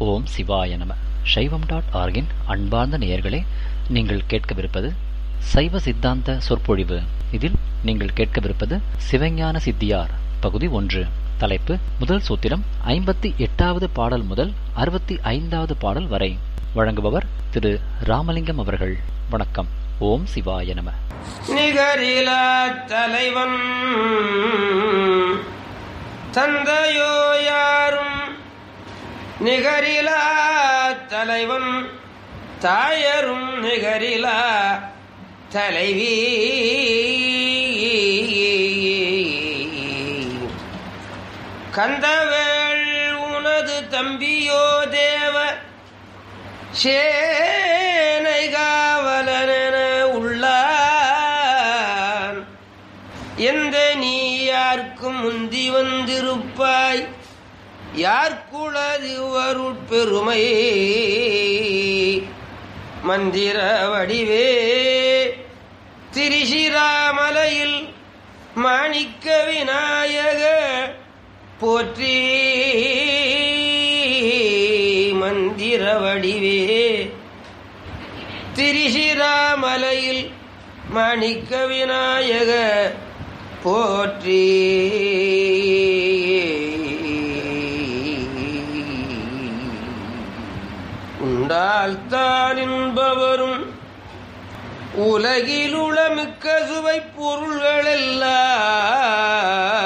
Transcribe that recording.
ஓம் சிவாய நம சைவம் டாட் ஆர்கின் அன்பார்ந்த நேயர்களே நீங்கள் கேட்கவிருப்பது சைவ சித்தாந்த சொற்பொழிவு இதில் நீங்கள் கேட்கவிருப்பது சிவஞான சித்தியார் பகுதி ஒன்று தலைப்பு முதல் சூத்திரம் ஐம்பத்தி எட்டாவது பாடல் முதல் அறுபத்தி ஐந்தாவது பாடல் வரை வழங்குபவர் திரு ராமலிங்கம் அவர்கள் வணக்கம் ஓம் சிவாய நம நிகரிலா தலைவன் தந்தையோ யாரும் நிகரிலா தலைவன் தாயரும் நிகரிலா தலைவி கந்தவேள் உனது தம்பியோ தேவ சேனை காவலன உள்ளான் எந்த நீ யாருக்கும் முந்தி வந்திருப்பாய் யார்குளது வருட்பெருமை மந்திர வடிவே திரிசிராமலையில் மாணிக்க விநாயக போற்றி மந்திர வடிவே திரிசிராமலையில் மாணிக்க விநாயக போற்றி உண்டால் தான் என்பவரும் உலகிலுள மிக்க சுவை பொருள்களெல்லாம்